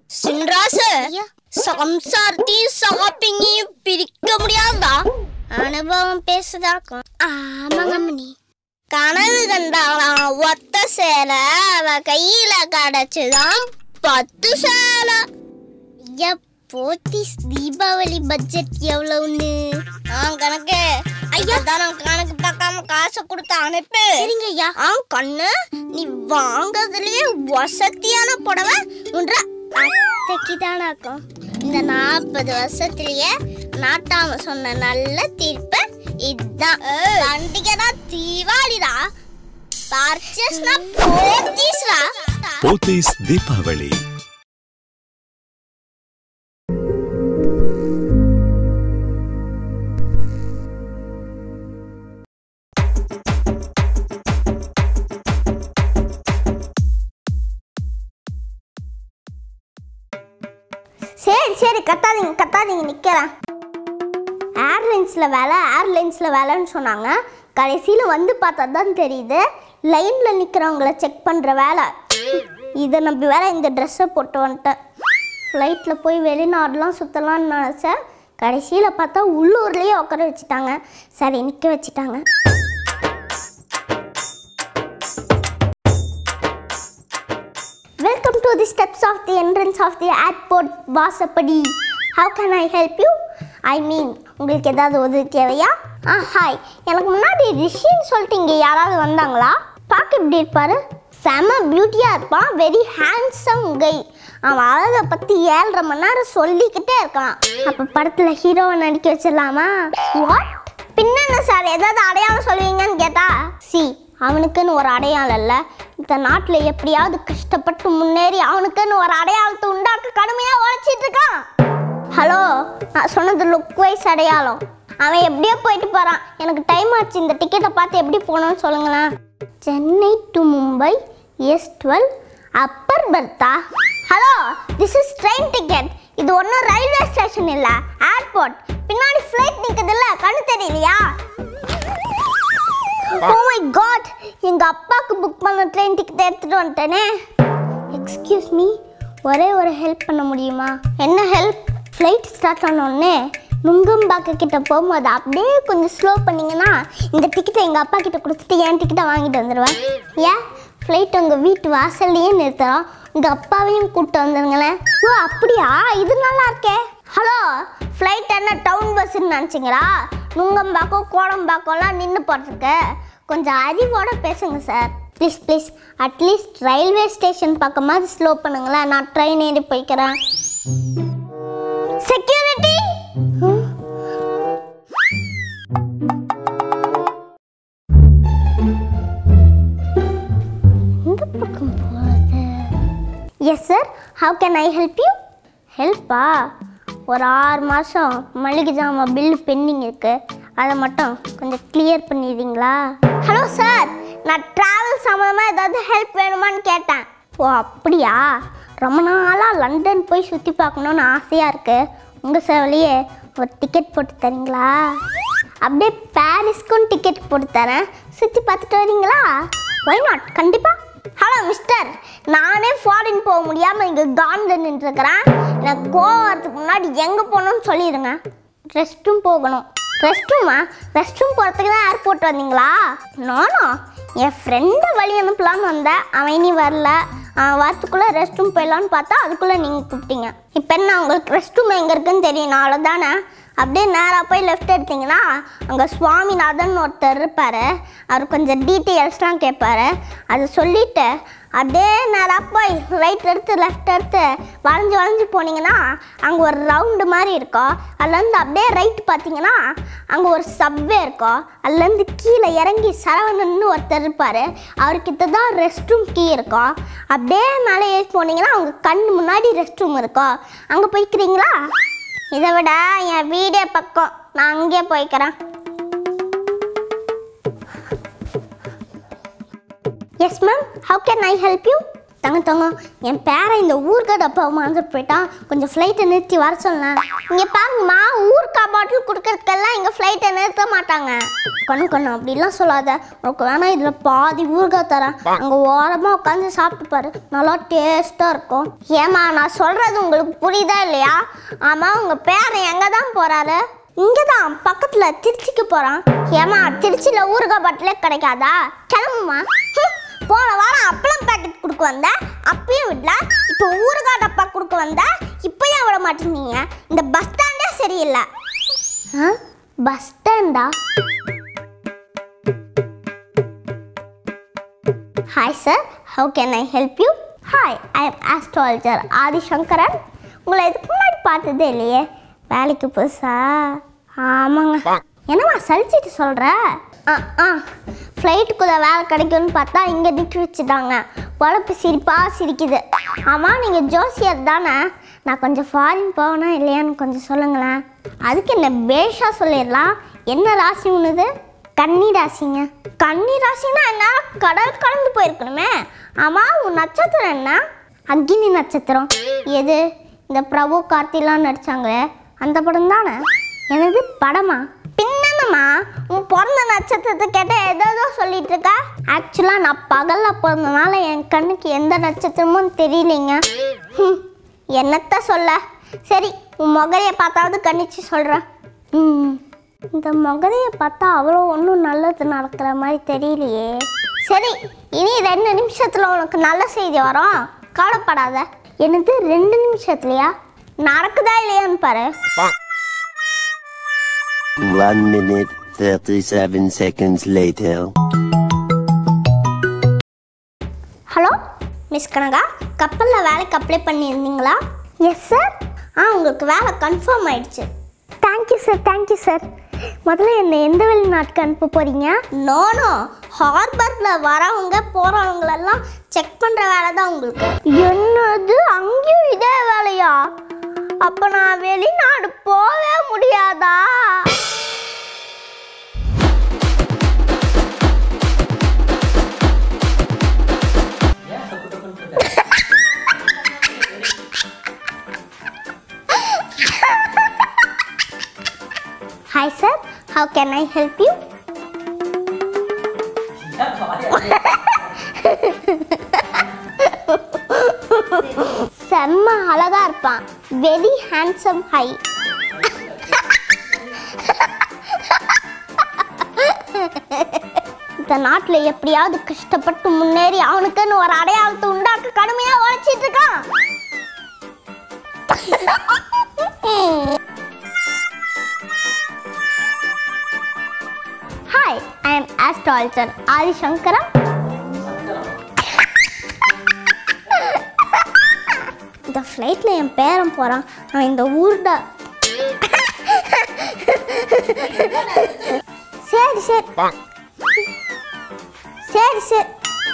சின்ராசு சம்சாரத்தையும் ஷாப்பிங்கையும் பிரிக்க முடியாதா அனுபவம் பேசுதாக்கும் ஆமாங்க அம்மனி கனவு கண்டாளாம் ஒத்த சேலை அவ கையில கிடைச்சுதான் பத்து சேலை ஐயா போத்தீஸ் தீபாவளி பட்ஜெட் எவ்வளவுன்னு ஆ கணக்கு ஐயா தான் கணக்கு பார்க்காம காசை கொடுத்து அனுப்பு சரிங்க ஐயா ஆ கண்ணு நீ வாங்குறதுலயே வசதியான புடவை உன்ற அத்தைக்கு தானாக்கும் இந்த நாற்பது வருஷத்துலயே நாட்டாம சொன்ன நல்ல தீர்ப்பு இதுதான் பண்டிகைடா தீபாவளிடா பர்ச்சேஸ்னா போத்தீஸ்டா போத்தீஸ் தீபாவளி சரி சரி கத்தாதீங்க கத்தாதீங்க நிற்கிறேன் ஏர்லைன்ஸில் வேலை ஏர்லைன்ஸில் வேலைன்னு சொன்னாங்க கடைசியில் வந்து பார்த்தா தான் தெரியுது லைனில் நிற்கிறவங்கள செக் பண்ணுற வேலை இதை நம்பி வேற இந்த ட்ரெஸ்ஸை போட்டு வந்துட்டேன் ஃப்ளைட்டில் போய் வெளிநாடுலாம் சுற்றலாம்னு நினச்சேன் கடைசியில் பார்த்தா உள்ளூர்லேயே உட்கார வச்சுட்டாங்க சரி நிற்க வச்சுட்டாங்க welcome to the steps of the entrance of the airport வாசப்படி how can I help you I mean உங்களுக்கு ஏதாவது உதவி தேவையா ஆ ஹாய் எனக்கு முன்னாடி ரிஷின்னு சொல்லிட்டு இங்கே யாராவது வந்தாங்களா பார்க்க இப்படி இருப்பாரு செம பியூட்டியாக இருப்பான் வெரி ஹேண்ட்ஸம் கை அவன் அழகை பற்றி ஏழரை மணி நேரம் சொல்லிக்கிட்டே இருக்கான் அப்போ படத்தில் ஹீரோவை நடிக்க வச்சிடலாமா வாட் பின்ன என்ன சார் ஏதாவது அடையாளம் சொல்லுவீங்கன்னு கேட்டா சி அவனுக்குன்னு ஒரு அடையாளம் இல்லை இந்த நாட்டில் எப்படியாவது கஷ்டப்பட்டு முன்னேறி அவனுக்குன்னு ஒரு அடையாளத்தை உண்டாக்க கடுமையாக உழைச்சிட்டு இருக்கான் ஹலோ நான் சொன்னது லுக் வைஸ் அடையாளம் அவன் எப்படியோ போயிட்டு போகிறான் எனக்கு டைம் ஆச்சு இந்த டிக்கெட்டை பார்த்து எப்படி போகணும்னு சொல்லுங்களேன் Chennai to Mumbai yes twelve upper பர்த்தா hello this is train ticket இது ஒன்றும் ரயில்வே ஸ்டேஷன் இல்லை ஏர்போர்ட் பின்னாடி ஃப்ளைட் நிற்குது இல்லை கண்ணு தெரியலையா ஓ மை காட் எங்க அப்பாவுக்கு புக் பண்ண ட்ரெயின் டிக்கெட் எடுத்துட்டு வந்துட்டேனே எக்ஸ்கியூஸ் மீ ஒரே ஒரு ஹெல்ப் பண்ண முடியுமா என்ன ஹெல்ப் ஃப்ளைட் ஸ்டார்ட் ஆனோடனே நுங்கம்பாக்க கிட்ட போகும்போது அப்படியே கொஞ்சம் ஸ்லோ பண்ணீங்கன்னா இந்த டிக்கெட்டை எங்கள் அப்பா கிட்ட கொடுத்துட்டு என் டிக்கெட்டை வாங்கிட்டு வந்துடுவேன் ஏன் ஃப்ளைட் உங்கள் வீட்டு வாசல்லையே நிறுத்துறோம் உங்கள் அப்பாவையும் கூப்பிட்டு வந்துருங்களேன் ஓ அப்படியா இது நல்லா இருக்கே ஹலோ ஃப்ளைட் என்ன டவுன் பஸ்ன்னு நினச்சிங்களா நுங்கம்பாக்கோ கோடம்பாக்கோலாம் நின்று போட்டிருக்கு கொஞ்சம் அறிவோட பேசுங்க sir please please at least railway station பக்கமாவது ஸ்லோ பண்ணுங்களேன் நான் ட்ரெயின் ஏறி போய்க்கிறேன் செக்யூரிட்டி இந்த பக்கம் போகிறது yes sir how can I help you ஹெல்ப்பா ஒரு ஆறு மாதம் மளிகை ஜாமான் பில்லு பெண்டிங் இருக்கு அதை மட்டும் கொஞ்சம் கிளியர் பண்ணிடுறீங்களா ஹலோ சார் நான் ட்ராவல் சம்மந்தமாக ஏதாவது ஹெல்ப் வேணுமான்னு கேட்டேன் ஓ அப்படியா ரொம்ப நாளாக லண்டன் போய் சுற்றி பார்க்கணுன்னு ஆசையாக இருக்குது உங்கள் சேவலையே ஒரு டிக்கெட் போட்டு தரீங்களா அப்படியே பாரிஸ்க்கும் டிக்கெட் போட்டு தரேன் சுற்றி பார்த்துட்டு வரீங்களா ஒய் நாட் கண்டிப்பாக ஹலோ மிஸ்டர் நானே ஃபாரின் போக முடியாமல் இங்கே காண்டில் நின்றுருக்கிறேன் எனக்கு கோவம் வரதுக்கு முன்னாடி எங்கே போகணும்னு சொல்லிடுங்க ரெஸ்ட் ரூம் போகணும் ரெஸ்ட் ரூமா ரெஸ்ட் ரூம் போகிறதுக்கு தான் ஏர்போர்ட் வந்தீங்களா நானும் என் ஃப்ரெண்டை வழி அனுப்பலான்னு வந்தேன் அவன் இனி வரல அவன் வரத்துக்குள்ளே ரெஸ்ட் ரூம் போயிடலான்னு பார்த்தா அதுக்குள்ளே நீங்கள் கூப்பிட்டீங்க இப்போ என்ன உங்களுக்கு ரெஸ்ட் ரூம் எங்கே இருக்குன்னு தெரியும் அவ்வளோதானே அப்படியே நேராக போய் லெஃப்ட் எடுத்தீங்கன்னா அங்கே சுவாமிநாதன் ஒருத்தர் இருப்பார் அவர் கொஞ்சம் டீட்டெயில்ஸ்லாம் கேட்பாரு அதை சொல்லிவிட்டு அப்படியே நேராக போய் ரைட் எடுத்து லெஃப்ட் எடுத்து வளைஞ்சு வளைஞ்சு போனீங்கன்னா அங்கே ஒரு ரவுண்டு மாதிரி இருக்கும் அதுலேருந்து அப்படியே ரைட் பார்த்தீங்கன்னா அங்கே ஒரு சப்வே இருக்கும் அதுலேருந்து கீழே இறங்கி சரவணன்னு ஒருத்தர் இருப்பார் அவர்கிட்ட தான் ரெஸ்ட் ரூம் கீ இருக்கும் அப்படியே மேலே ஏறி போனீங்கன்னா அவங்க கண் முன்னாடி ரெஸ்ட் ரூம் இருக்கும் அங்கே போய்க்கிறீங்களா இதை விட என் வீடே பக்கம் நான் அங்கேயே போய்க்கிறேன் yes ma'am how can I help you தங்க தங்க என் பேரன் இந்த ஊர்க்கா டப்பா மறந்துட்டு போயிட்டான் கொஞ்சம் ஃப்ளைட்டை நிறுத்தி வர சொல்லலாம் இங்கே பாருங்கம்மா ஊர்க்கா பாட்டில் கொடுக்கறதுக்கெல்லாம் இங்கே ஃப்ளைட்டை நிறுத்த மாட்டாங்க கண்ணு கண்ணு அப்படிலாம் சொல்லாத உனக்கு வேணா இதில் பாதி ஊர்கா தரேன் அங்கே ஓரமாக உட்காந்து சாப்பிட்டு பாரு நல்லா டேஸ்ட்டாக இருக்கும் ஏமா நான் சொல்கிறது உங்களுக்கு புரியுதா இல்லையா ஆமாம் உங்கள் பேரன் எங்கே தான் போகிறாரு இங்கே தான் பக்கத்தில் திருச்சிக்கு போகிறான் ஏமா திருச்சியில் ஊறுகாய் பாட்டிலே கிடைக்காதா கிளம்புமா ஹம், போன வாரம் அப்பளம் பாக்கெட் கொடுக்க வந்த அப்பயும் விடல இப்போ ஊறுகாய் டப்பா கொடுக்க வந்த இப்பயும் விட மாட்டேங்க இந்த பஸ் ஸ்டாண்டே சரியில்லை பஸ் ஸ்டாண்டா hi sir how can I help you hi I am astrologer Adi Sankaran உங்களை இதுக்கு முன்னாடி பார்த்ததே இல்லையே வேலைக்கு புதுசா ஆமாங்க என்னம்மா சலிச்சிட்டு சொல்கிற ஆ ஆ ஃப்ளைட்டுக்குள்ளே வேலை கிடைக்கும்னு பார்த்தா இங்கே நிற்க வச்சுட்டாங்க உழப்பு சிரிப்பாக சிரிக்குது ஆமாம் நீங்கள் ஜோசியர் தானே நான் கொஞ்சம் ஃபாரின் போகணும் இல்லையான்னு கொஞ்சம் சொல்லுங்களேன் அதுக்கு என்ன பேஷா சொல்லிடலாம் என்ன ராசி உண்ணுது கன்னி ராசிங்க கன்னி ராசினா என்ன கடல் கடந்து போயிருக்கணுமே ஆமாம் உன் நட்சத்திரம் என்ன அக்னி நட்சத்திரம் எது இந்த பிரபு கார்த்திலாம் நடிச்சாங்களே அந்த படம் தானே எனது படமா பின்னம்மா உன் பிறந்த நட்சத்திரத்தை கேட்டால் ஏதோ சொல்லிட்டு இருக்க ஆக்சுவலாக நான் பகலில் பிறந்தனால என் கண்ணுக்கு எந்த நட்சத்திரமும் தெரியலைங்க ஹம், என்னத்த சொல்ல சரி உன் முகரையை பார்த்தாவது கணிச்சு சொல்கிறேன் ம் இந்த முகரையை பார்த்தா அவ்வளோ ஒன்றும் நல்லது நடக்கிற மாதிரி தெரியலையே சரி இனி ரெண்டு நிமிஷத்தில் உனக்கு நல்ல செய்தி வரும் கவலைப்படாத எனக்கு ரெண்டு நிமிஷத்துலையா நடக்குதா இல்லையான்னு பாரு One minute, 37 seconds later. Hello miss Kanaka கப்பலில் வேலைக்கு அப்ளை பண்ணியிருந்தீங்களா எஸ் சார் ஆ உங்களுக்கு வேலை கன்ஃபார்ம் ஆயிடுச்சு தேங்க்யூ சார் தேங்க்யூ சார் முதல்ல என்னை எந்த வெளிநாட்டுக்கு அனுப்ப போகிறீங்க நோனோ ஹார்பரில் வரவங்க போகிறவங்களெல்லாம் செக் பண்ணுற வேலை தான் உங்களுக்கு என்னது அங்கேயும் இதே வேலையா அப்போ நான் வெளிநாடு போகவே முடியாதா Hi sir, how can I help you? செம்ம அழகா இருப்பான் வெரி ஹேண்ட்ஸம் ஹை இந்த நாட்டில் எப்படியாவது கஷ்டப்பட்டு முன்னேறி அவனுக்குன்னு ஒரு அடையாளத்தை உண்டாக்க கடுமையாக உழைச்சிட்டு இருக்கான் hi I am astrologer Adi Sankara இந்த ஃப்ளைட்டில் என் பேரன் போகிறான் அவன் இந்த ஊர்ட சரி சரி சரி சரி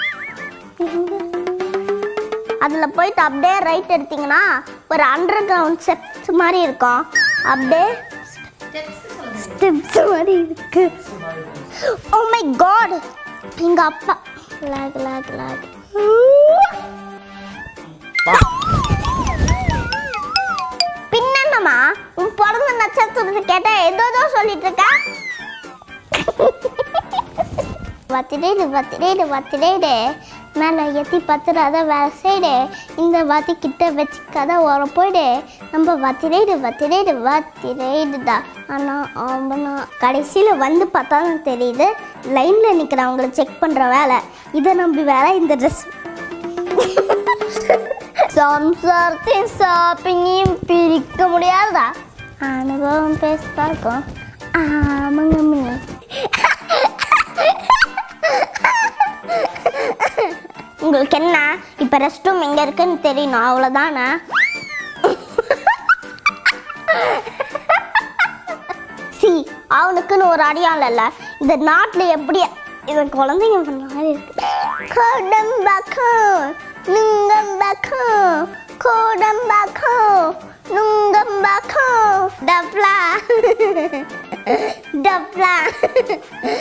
அதில் போயிட்டு அப்படியே ரைட் எடுத்தீங்கன்னா ஒரு அண்டர் கிரவுண்ட் ஸ்டெப்ஸ் மாதிரி இருக்கும் அப்படியே ஸ்டெப்ஸ் மாதிரி இருக்கு ஓ மை காட் எங்க அப்பா லாக் லாக் லாக் பின்னம்மா உன் பிறந்த நட்சத்திரத்தை கேட்டா ஏதோ ஏதோ சொல்லிட்டு இருக்க வத்திடேடு வத்திடேடு வத்திடேடு மேலே எத்தி பத்துறாத வேற சைடு இந்த வாத்தி கிட்ட வச்சுக்காத ஓரம் போயிடு நம்ம வத்திடேடு வத்திடேடு வத்திடேடுடா ஆனால் ஆமாண்ணா கடைசியில் வந்து பார்த்தா தான் தெரியுது லைனில் நிற்கிறவங்கள செக் பண்ணுற வேலை இதை நம்பி வேற இந்த ட்ரெஸ் சம்சாரத்தையும் ஷாப்பிங்கையும் பிரிக்க முடியாதா அனுபவம் பேச இருக்கும் ஆமாங்க அம்மனி. உங்களுக்கு என்ன இப்போ ரெஸ்ட் ரூம் எங்கே இருக்குன்னு தெரியணும் அவ்வளோதானே சி அவனுக்குன்னு ஒரு அடையாளம் இல்லை இந்த நாட்டில் எப்படி இது குழந்தைங்க பண்ண மாதிரி இருக்கு கோடம்பாக்கம் நுங்கம்பாக்கம் கோடம்பாக்கம் நுங்கம்பாக்கம் டப்ளா டப்ளா